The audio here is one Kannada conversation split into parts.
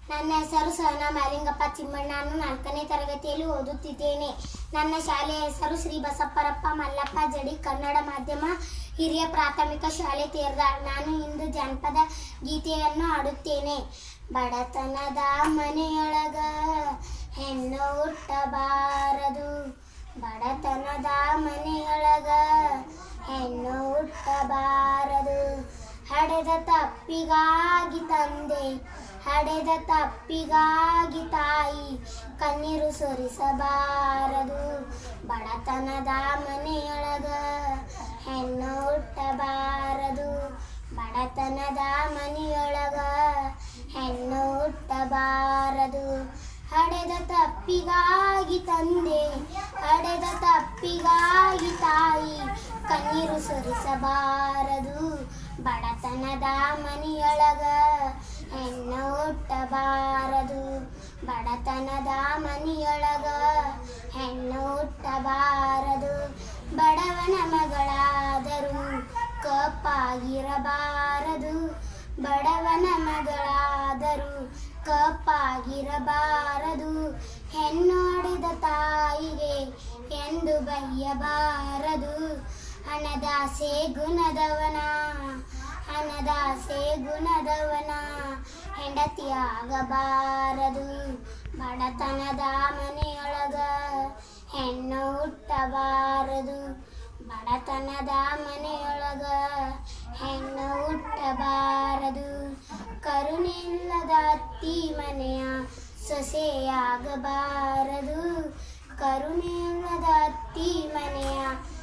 ನನ್ನ ಹೆಸರು ಸಹನಾ ಮಾಲಿಂಗಪ್ಪ ಚಿಮ್ಮಣ್ಣ ನಾನು ನಾಲ್ಕನೇ ತರಗತಿಯಲ್ಲಿ ಓದುತ್ತಿದ್ದೇನೆ ನನ್ನ ಶಾಲೆಯ ಹೆಸರು ಶ್ರೀ ಬಸಪ್ಪರಪ್ಪ ಮಲ್ಲಪ್ಪ ಜಡಿ ಕನ್ನಡ ಮಾಧ್ಯಮ ಹಿರಿಯ ಪ್ರಾಥಮಿಕ ಶಾಲೆ ತೇರ್ದಾಳ್ ನಾನು ಇಂದು ಜಾನಪದ ಗೀತೆಯನ್ನು ಹಾಡುತ್ತೇನೆ ಬಡತನದ ಮನೆಯೊಳಗ ಹೆಣ್ಣು ಹುಟ್ಟಬಾರದು ಬಡತನದ ಮನೆಯೊಳಗ ಹೆಣ್ಣು ಹುಟ್ಟಬಾರದು ಹಡೆದ ತಪ್ಪಿಗಾಗಿ ತಂದೆ ಹಡೆದ ತಪ್ಪಿಗಾಗಿ ತಾಯಿ ಕಣ್ಣೀರು ಸುರಿಸಬಾರದು ಬಡತನದ ಮನೆಯೊಳಗ ಹೆಣ್ಣು ಹುಟ್ಟಬಾರದು ಬಡತನದ ಮನೆಯೊಳಗ ಹೆಣ್ಣು ಹುಟ್ಟಬಾರದು ಹಡೆದ ತಪ್ಪಿಗಾಗಿ ತಂದೆ ಹಡೆದ ತಪ್ಪಿಗಾಗಿ ತಾಯಿ ಕಣ್ಣೀರು ಸುರಿಸಬಾರದು ಬಡತನದ ಮನೆಯೊಳಗ ಹೆಣ್ಣು ಹುಟ್ಟಬಾರದು ಬಡತನದ ಮನೆಯೊಳಗ ಹೆಣ್ಣು ಹುಟ್ಟಬಾರದು ಬಡವನ ಮಗಳಾದರೂ ಕಪ್ಪಾಗಿರಬಾರದು ಬಡವನ ಮಗಳಾದರೂ ಕಪ್ಪಾಗಿರಬಾರದು ಹೆಣ್ಣು ಹಡೆದ ತಾಯಿಗೆ ಎಂದು ಬಯ್ಯಬಾರದು ಹಣದಾಸೆ ಗುಣದವನ ಹಣದಾಸೆ ಗುಣದವನ ಹೆಂಡತಿಯಾಗಬಾರದು ಬಡತನದ ಮನೆಯೊಳಗ ಹೆಣ್ಣು ಹುಟ್ಟಬಾರದು ಬಡತನದ ಮನೆಯೊಳಗ ಹೆಣ್ಣು ಹುಟ್ಟಬಾರದು ಕರುಣಿಲ್ಲದ ಅತ್ತಿ ಮನೆಯ ಸೊಸೆಯಾಗಬಾರದು ಕರುಣಿಲ್ಲದ ಅತ್ತಿ ಮನೆಯ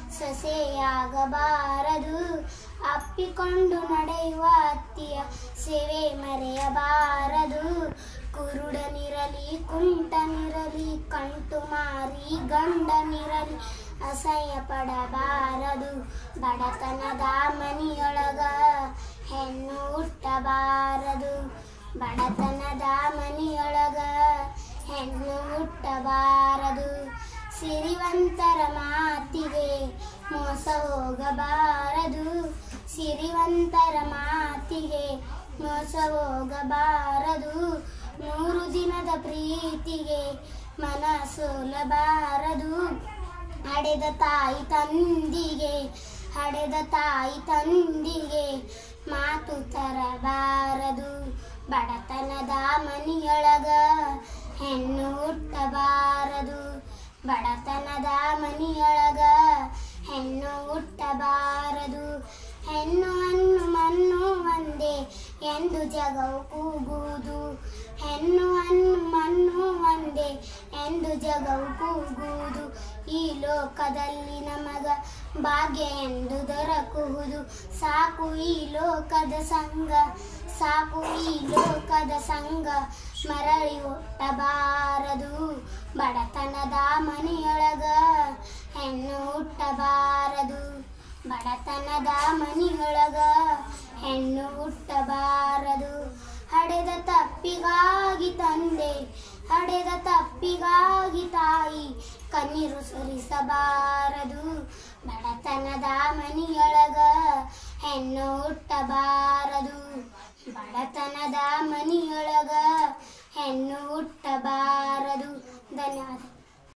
ಸೊಸೆಯಾಗಬಾರದು ಅಪ್ಪಿಕೊಂಡು ನಡೆಯುವ ಅತ್ತಿಯ ಸೇವೆ ಮರೆಯಬಾರದು ಕುರುಡನಿರಲಿ ಕುಂಟನಿರಲಿ ಕಂಟು ಮಾರಿ ಗಂಡನಿರಲಿ ಅಸಹ್ಯ ಪಡಬಾರದು ಬಡತನದ ಮನೆಯೊಳಗ ಹೆಣ್ಣು ಹುಟ್ಟಬಾರದು ಬಡತನದ ಮನೆಯೊಳಗ ಹೆಣ್ಣು ಹುಟ್ಟಬಾರದು ಸಿರಿವಂತರ ಮಾತಿಗೆ ಮೋಸ ಹೋಗಬಾರದು ಸಿರಿವಂತರ ಮಾತಿಗೆ ಮೋಸ ಹೋಗಬಾರದು ಮೂರು ದಿನದ ಪ್ರೀತಿಗೆ ಮನ ಸೋಲಬಾರದು ಹಡೆದ ತಾಯಿ ತಂದಿಗೆ ಹಡೆದ ತಾಯಿ ತಂದಿಗೆ ಮಾತು ತರಬಾರದು ಬಡತನದ ಮನೆಯೊಳಗ ಹೆಣ್ಣು ಹುಟ್ಟಬಾರದು ಬಡತನದ ಮನೆಯೊಳಗ ಹೆಣ್ಣು ಹುಟ್ಟಬಾರದು ಹೆಣ್ಣು ಹಣ್ಣು ಮಣ್ಣು ಒಂದೇ ಎಂದು ಜಗವು ಕೂಗುವುದು ಹೆಣ್ಣು ಹಣ್ಣು ಮಣ್ಣು ಒಂದೇ ಎಂದು ಜಗವು ಕೂಗುವುದು ಈ ಲೋಕದಲ್ಲಿ ನಮಗ ಭಾಗ್ಯ ಎಂದು ದೊರಕುವುದು ಸಾಕು ಈ ಲೋಕದ ಸಂಗ ಸಾಕು ಈ ಲೋಕದ ಸಂಗ ಮರಳಿ ಹುಟ್ಟಬಾರದು ಬಡತನದ ಮನೆಯೊಳಗ ಹೆಣ್ಣು ಹುಟ್ಟಬಾರದು ಬಡತನದ ಮನೆಯೊಳಗ ಹೆಣ್ಣು ಹುಟ್ಟಬಾರದು ಹಡೆದ ತಪ್ಪಿಗಾಗಿ ತಂದೆ ಹಡೆದ ತಪ್ಪಿಗಾಗಿ ತಾಯಿ ಕಣ್ಣೀರು ಸುರಿಸಬಾರದು ಬಡತನದ ಮನೆಯೊಳಗ ಹೆಣ್ಣು ಹುಟ್ಟಬಾರದು ಬಡತನದ ಮನೆಯೊಳಗ ಹೆಣ್ಣು ಹುಟ್ಟಬಾರದು ಧನ್ಯವಾದ